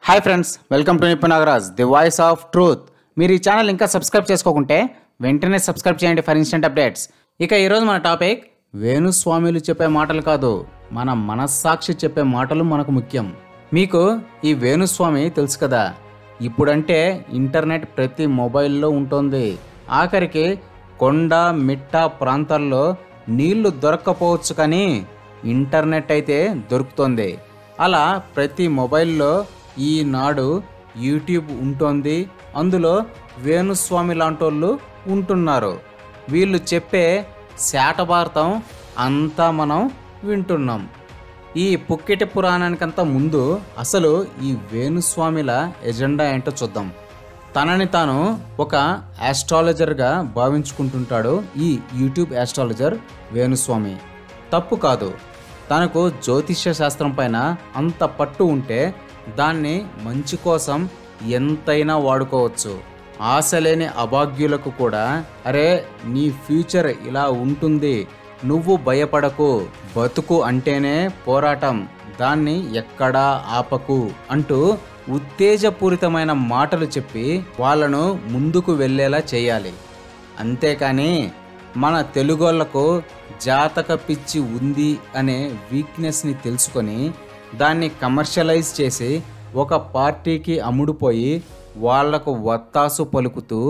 Hi friends welcome to Nippu Nagaraj the voice of truth మీరు ఈ channel ఇంకా సబ్స్క్రైబ్ చేసుకోకుంటే వెంటనే సబ్స్క్రైబ్ చేయండి ఫర్ ఇన్స్టెంట్ అప్డేట్స్ ఇక ఈరోజు మన టాపిక్ వేణుస్వాములు చెప్పే మాటలు కాదు మన మనస్సాక్షి చెప్పే మాటలు మనకు ముఖ్యం మీకు ఈ వేణుస్వామి తెలుసు కదా ఇప్పుడంటే ఇంటర్నెట్ ప్రతి మొబైల్లో ఉంటుంది ఆఖరికి కొండ మిట్ట ప్రాంతాల్లో నీళ్లు దొరక్కపోవచ్చు కానీ ఇంటర్నెట్ అయితే దొరుకుతుంది అలా ప్రతి మొబైల్లో ఈనాడు యూట్యూబ్ ఉంటుంది అందులో వేణుస్వామి లాంటోళ్ళు ఉంటున్నారు వీళ్ళు చెప్పే శాటభారతం అంతా మనం వింటున్నాం ఈ పుక్కిటి పురాణానికంతా ముందు అసలు ఈ వేణుస్వామిల ఎజెండా ఏంటో చూద్దాం తనని తాను ఒక ఆస్ట్రాలజర్గా భావించుకుంటుంటాడు ఈ యూట్యూబ్ ఆస్ట్రాలజర్ వేణుస్వామి తప్పు కాదు తనకు జ్యోతిష్య శాస్త్రం పైన అంత పట్టు ఉంటే దాన్ని మంచి కోసం ఎంతైనా వాడుకోవచ్చు ఆశ లేని అభాగ్యులకు కూడా అరే నీ ఫ్యూచర్ ఇలా ఉంటుంది నువ్వు భయపడకు బతుకు అంటేనే పోరాటం దాన్ని ఎక్కడా ఆపకు అంటూ ఉత్తేజపూరితమైన మాటలు చెప్పి వాళ్ళను ముందుకు వెళ్ళేలా చేయాలి అంతేకాని మన తెలుగోళ్లకు జాతక పిచ్చి ఉంది అనే వీక్నెస్ని తెలుసుకొని దాన్ని కమర్షియలైజ్ చేసి ఒక పార్టీకి అమ్ముడుపోయి వాళ్లకు వత్తాసు పలుకుతూ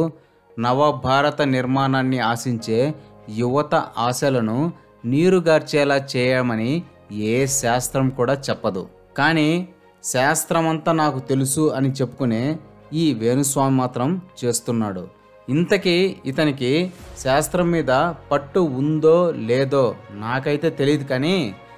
నవభారత నిర్మాణాన్ని ఆశించే యువత ఆశలను నీరుగార్చేలా చేయమని ఏ శాస్త్రం కూడా చెప్పదు కానీ శాస్త్రమంతా నాకు తెలుసు అని చెప్పుకునే ఈ వేణుస్వామి మాత్రం చేస్తున్నాడు ఇంతకీ ఇతనికి శాస్త్రం మీద పట్టు ఉందో లేదో నాకైతే తెలియదు కానీ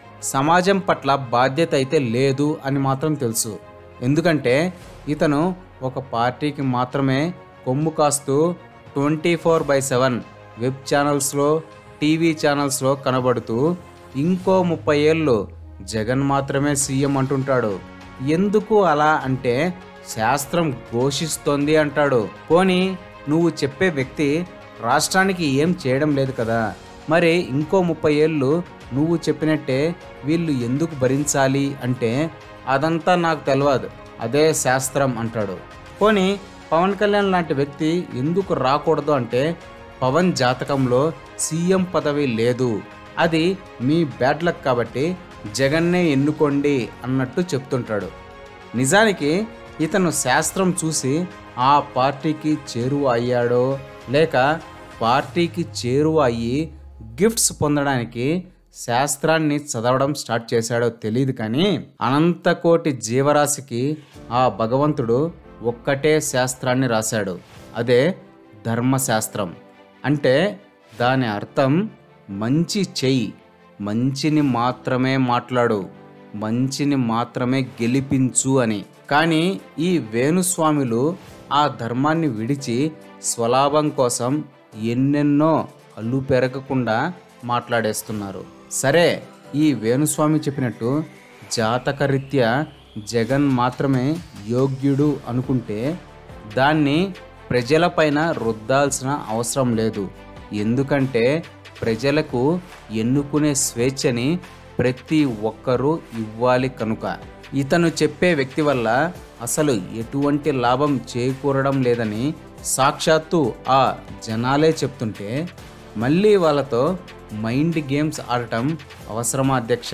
సమాజం పట్ల బాధ్యత అయితే లేదు అని మాత్రం తెలుసు ఎందుకంటే ఇతను ఒక పార్టీకి మాత్రమే కొమ్ము కాస్తూ twenty four by seven web ఛానల్స్లో టీవీ ఛానల్స్లో కనబడుతూ ఇంకో ముప్పై ఏళ్ళు జగన్ మాత్రమే సీఎం అంటుంటాడు ఎందుకు అలా అంటే శాస్త్రం ఘోషిస్తోంది అంటాడు పోనీ నువ్వు చెప్పే వ్యక్తి రాష్ట్రానికి ఏం చేయడం లేదు కదా మరి ఇంకో ముప్పై ఏళ్ళు నువ్వు చెప్పినట్టే వీళ్ళు ఎందుకు భరించాలి అంటే అదంతా నాకు తెలియదు అదే శాస్త్రం అంటాడు పోనీ పవన్ కళ్యాణ్ లాంటి వ్యక్తి ఎందుకు రాకూడదు అంటే పవన్ జాతకంలో సీఎం పదవి లేదు అది మీ బ్యాడ్ లక్ కాబట్టి జగన్నే ఎన్నుకోండి అన్నట్టు చెప్తుంటాడు నిజానికి ఇతను శాస్త్రం చూసి ఆ పార్టీకి చేరువ అయ్యాడో లేక పార్టీకి చేరువ అయ్యి గిఫ్ట్స్ పొందడానికి శాస్త్రాన్ని చదవడం స్టార్ట్ చేశాడో తెలియదు కానీ అనంతకోటి జీవరాశికి ఆ భగవంతుడు ఒక్కటే శాస్త్రాన్ని రాశాడు అదే ధర్మశాస్త్రం అంటే దాని అర్థం మంచి చెయ్యి మంచిని మాత్రమే మాట్లాడు మంచిని మాత్రమే గెలిపించు అని కానీ ఈ వేణుస్వాములు ఆ ధర్మాన్ని విడిచి స్వలాభం కోసం ఎన్నెన్నో అల్లు పెరగకుండా మాట్లాడేస్తున్నారు సరే ఈ వేణుస్వామి చెప్పినట్టు జాతకరీత్యా జగన్ మాత్రమే యోగ్యుడు అనుకుంటే దాన్ని ప్రజలపైన రుద్దాల్సిన అవసరం లేదు ఎందుకంటే ప్రజలకు ఎన్నుకునే స్వేచ్ఛని ప్రతి ఒక్కరూ ఇవ్వాలి కనుక ఇతను చెప్పే వ్యక్తి వల్ల అసలు ఎటువంటి లాభం చేకూరడం లేదని సాక్షాత్తు ఆ జనాలే చెప్తుంటే మళ్ళీ వాళ్ళతో మైండ్ గేమ్స్ ఆడటం అవసరమా అధ్యక్ష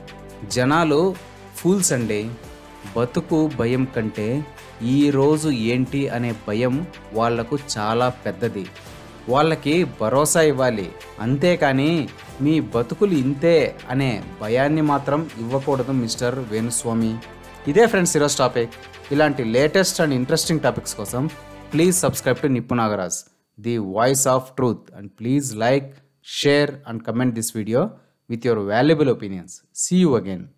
జనాలు ఫూల్స్ అండి బతుకు భయం కంటే ఈ రోజు ఏంటి అనే భయం వాళ్లకు చాలా పెద్దది వాళ్ళకి భరోసా ఇవ్వాలి అంతేకాని మీ బతుకులు ఇంతే అనే భయాన్ని మాత్రం ఇవ్వకూడదు మిస్టర్ వేణుస్వామి ఇదే ఫ్రెండ్స్ ఈరోజు టాపిక్ ఇలాంటి లేటెస్ట్ అండ్ ఇంట్రెస్టింగ్ టాపిక్స్ కోసం please subscribe to Nippu Nagaraj the voice of truth and please like share and comment this video with your valuable opinions. See you again.